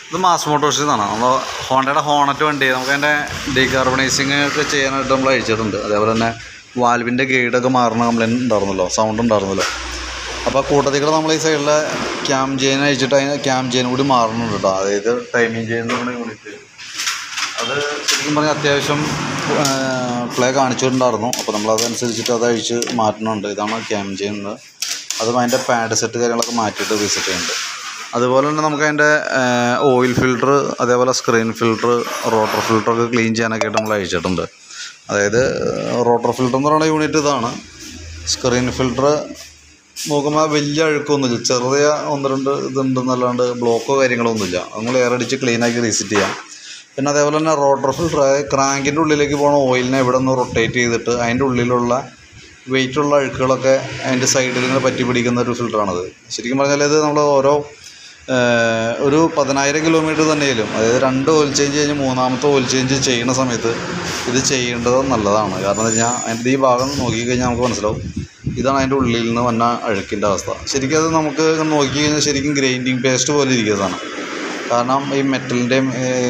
ഇത് മാസ് മോട്ടോഴ്സിൽ നിന്നാണ് നമ്മൾ ഹോണ്ടയുടെ ഹോണറ്റ് വണ്ടി നമുക്ക് അതിൻ്റെ ഡീകാർബണൈസിങ് ഒക്കെ ചെയ്യാനായിട്ട് നമ്മൾ അയച്ചിട്ടുണ്ട് അതേപോലെ തന്നെ വാൽവിൻ്റെ ഗൈഡൊക്കെ മാറുന്ന കംപ്ലൈൻറ്റ് ഉണ്ടായിരുന്നല്ലോ സൗണ്ട് ഉണ്ടായിരുന്നല്ലോ അപ്പോൾ കൂട്ടത്തിൽ കൂടെ നമ്മൾ ഈ സൈഡിലെ ക്യാം ചെയിൻ അയച്ചിട്ട് അതിന് ക്യാം ചെയിൻ കൂടി മാറുന്നുണ്ട് കേട്ടോ അതായത് ടൈമിങ് ചെയിൻ എന്ന് പറയുന്ന യൂണിറ്റ് അത് ശരിക്കും പറഞ്ഞാൽ അത്യാവശ്യം പ്ലേ കാണിച്ചിട്ടുണ്ടായിരുന്നു അപ്പോൾ നമ്മൾ അതനുസരിച്ചിട്ട് അത് അഴിച്ച് മാറ്റുന്നുണ്ട് ഇതാണ് ക്യാം ചെയ്യുന്നത് അതും അതിൻ്റെ പാഡ് സെറ്റ് കാര്യങ്ങളൊക്കെ മാറ്റിയിട്ട് റീസെറ്റ് ചെയ്യുന്നുണ്ട് അതുപോലെ തന്നെ നമുക്ക് അതിൻ്റെ ഓയിൽ ഫിൽട്ടർ അതേപോലെ സ്ക്രീൻ ഫിൽട്ടർ റോട്ടർ ഫിൽട്ടറൊക്കെ ക്ലീൻ ചെയ്യാനൊക്കെ ആയിട്ട് നമ്മൾ അയച്ചിട്ടുണ്ട് അതായത് റോട്ടർ ഫിൽട്ടർ എന്ന് പറയുന്ന യൂണിറ്റ് ഇതാണ് സ്ക്രീൻ ഫിൽട്ടർ നോക്കുമ്പോൾ വലിയ അഴുക്കൊന്നുമില്ല ചെറിയ ഒന്ന് രണ്ട് ഇതുണ്ടെന്നല്ലാണ്ട് ബ്ലോക്കോ കാര്യങ്ങളോ ഒന്നുമില്ല അത് നമ്മൾ എയർ അടിച്ച് ക്ലീനാക്കി റീസെറ്റ് ചെയ്യാം പിന്നെ അതേപോലെ തന്നെ റോട്ടർ ഫിൽട്ടർ ക്രാങ്കിൻ്റെ ഉള്ളിലേക്ക് പോകുന്ന ഓയിലിനെ ഇവിടെ നിന്ന് റൊട്ടേറ്റ് ചെയ്തിട്ട് അതിൻ്റെ ഉള്ളിലുള്ള വെയിറ്റുള്ള അഴുക്കുകളൊക്കെ അതിൻ്റെ സൈഡിൽ ഇങ്ങനെ പറ്റി പിടിക്കുന്ന ഒരു ഫിൽറ്ററാണത് ശരിക്കും പറഞ്ഞാൽ ഇത് നമ്മൾ ഓരോ ഏഹ്, ഒരു പതിനായിരം കിലോമീറ്റർ തന്നെയാലും അതായത് രണ്ട് ഓയിൽ ചേഞ്ച് കഴിഞ്ഞ് മൂന്നാമത്തെ ഓയിൽ ചേഞ്ച് ചെയ്യുന്ന സമയത്ത് ഇത് ചെയ്യേണ്ടത് നല്ലതാണ് കാരണം എന്ന് വെച്ചാൽ അതിൻ്റെ ഈ ഭാഗം നോക്കിക്കഴിഞ്ഞാൽ നമുക്ക് മനസ്സിലാവും ഇതാണ് അതിൻ്റെ ഉള്ളിൽ നിന്ന് വന്ന അഴുക്കിൻ്റെ അവസ്ഥ ശരിക്കും അത് നമുക്ക് ഇങ്ങനെ നോക്കിക്കഴിഞ്ഞാൽ ശരിക്കും ഗ്രൈൻഡിങ് പേസ്റ്റ് പോലെ ഇരിക്കുന്നതാണ് കാരണം ഈ മെറ്റലിൻ്റെയും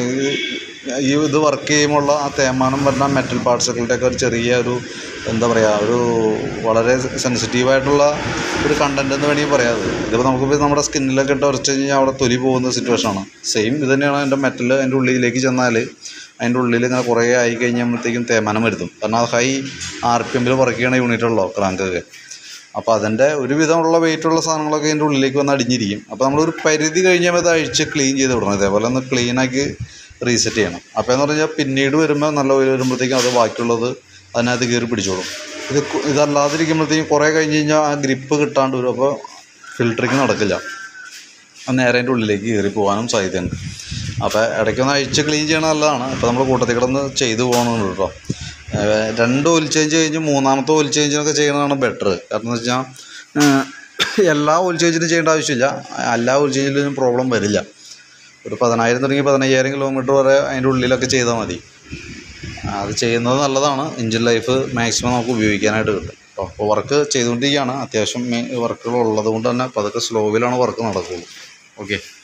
ഈ ഇത് വർക്ക് ചെയ്യുമ്പോഴുള്ള ആ തേമാനം വരുന്ന മെറ്റൽ പാർട്സുകളുടെ ഒക്കെ ഒരു ചെറിയ ഒരു എന്താ പറയുക ഒരു വളരെ സെൻസിറ്റീവായിട്ടുള്ള ഒരു കണ്ടൻറ്റ് എന്ന് വേണമെങ്കിൽ പറയാം അത് ഇതിപ്പോൾ നമുക്കിപ്പോൾ നമ്മുടെ സ്കിന്നിലൊക്കെ ഇട്ട് ഉറച്ച് കഴിഞ്ഞാൽ അവിടെ തൊലി പോകുന്ന സിറ്റുവേഷനാണ് സെയിം ഇത് തന്നെയാണ് അതിൻ്റെ മെറ്റൽ അതിൻ്റെ ഉള്ളിലേക്ക് ചെന്നാൽ അതിൻ്റെ ഉള്ളിൽ ഇങ്ങനെ കുറേ ആയി കഴിയുമ്പോഴത്തേക്കും തേമാനം വരുത്തും കാരണം അത് ഹൈ ആർ പി എമ്മിൽ വർക്ക് ചെയ്യണ യൂണിറ്റുള്ളൂ ക്രാങ്കൊക്കെ അപ്പോൾ അതിൻ്റെ ഒരുവിധമുള്ള വെയിറ്റുള്ള സാധനങ്ങളൊക്കെ അതിൻ്റെ ഉള്ളിലേക്ക് വന്ന് അടിഞ്ഞിരിക്കും അപ്പോൾ നമ്മളൊരു പരിധി കഴിഞ്ഞാൽ അത് അഴിച്ച് ക്ലീൻ ചെയ്ത് വിടണം ഇതേപോലെ ഒന്ന് ക്ലീനാക്കി റീസെറ്റ് ചെയ്യണം അപ്പോൾ എന്ന് പറഞ്ഞാൽ പിന്നീട് വരുമ്പോൾ നല്ല ഓയിൽ വരുമ്പോഴത്തേക്കും അത് ബാക്കിയുള്ളത് അതിനകത്ത് കയറി പിടിച്ചോളും ഇത് കു- ഇതല്ലാതിരിക്കുമ്പോഴത്തേക്കും കുറേ കഴിഞ്ഞ് കഴിഞ്ഞാൽ ആ ഗ്രിപ്പ് കിട്ടാണ്ട് വരും അപ്പോൾ ഫിൽറ്ററിങ് നടക്കില്ല അത് നേരെ അതിൻ്റെ ഉള്ളിലേക്ക് കയറി പോകാനും സാധ്യതയുണ്ട് അപ്പോൾ ഇടയ്ക്കൊന്ന് അഴിച്ച് ക്ലീൻ ചെയ്യണത് നല്ലതാണ് ഇപ്പോൾ നമ്മൾ കൂട്ടത്തിൽ കിടന്ന് ചെയ്തു പോകണമെന്ന് കേട്ടോ ഏഹ് രണ്ട് ഓയിൽ ചേഞ്ച് കഴിഞ്ഞ് മൂന്നാമത്തെ ഓയിൽ ചേഞ്ചിനൊക്കെ ചെയ്യുന്നതാണ് ബെറ്റർ കാരണം എന്ന് വെച്ചാൽ ഏഹ് എല്ലാ ഓയിൽ ചേഞ്ചിനും ചെയ്യേണ്ട ആവശ്യമില്ല എല്ലാ ഓയിൽ ചേഞ്ചിലും പ്രോബ്ലം വരില്ല ഒരു പതിനായിരം തുടങ്ങി പതിനയ്യായിരം കിലോമീറ്റർ വരെ അതിൻ്റെ ഉള്ളിലൊക്കെ ചെയ്താൽ മതി അത് ചെയ്യുന്നത് നല്ലതാണ് എഞ്ചിൻ ലൈഫ് മാക്സിമം നമുക്ക് ഉപയോഗിക്കാനായിട്ട് കിട്ടും അപ്പോൾ വർക്ക് ചെയ്തുകൊണ്ടിരിക്കുകയാണ് അത്യാവശ്യം വർക്കുകൾ ഉള്ളത് കൊണ്ട് തന്നെ പതുക്കെ സ്ലോവിലാണ് വർക്ക് നടക്കുകയുള്ളൂ ഓക്കെ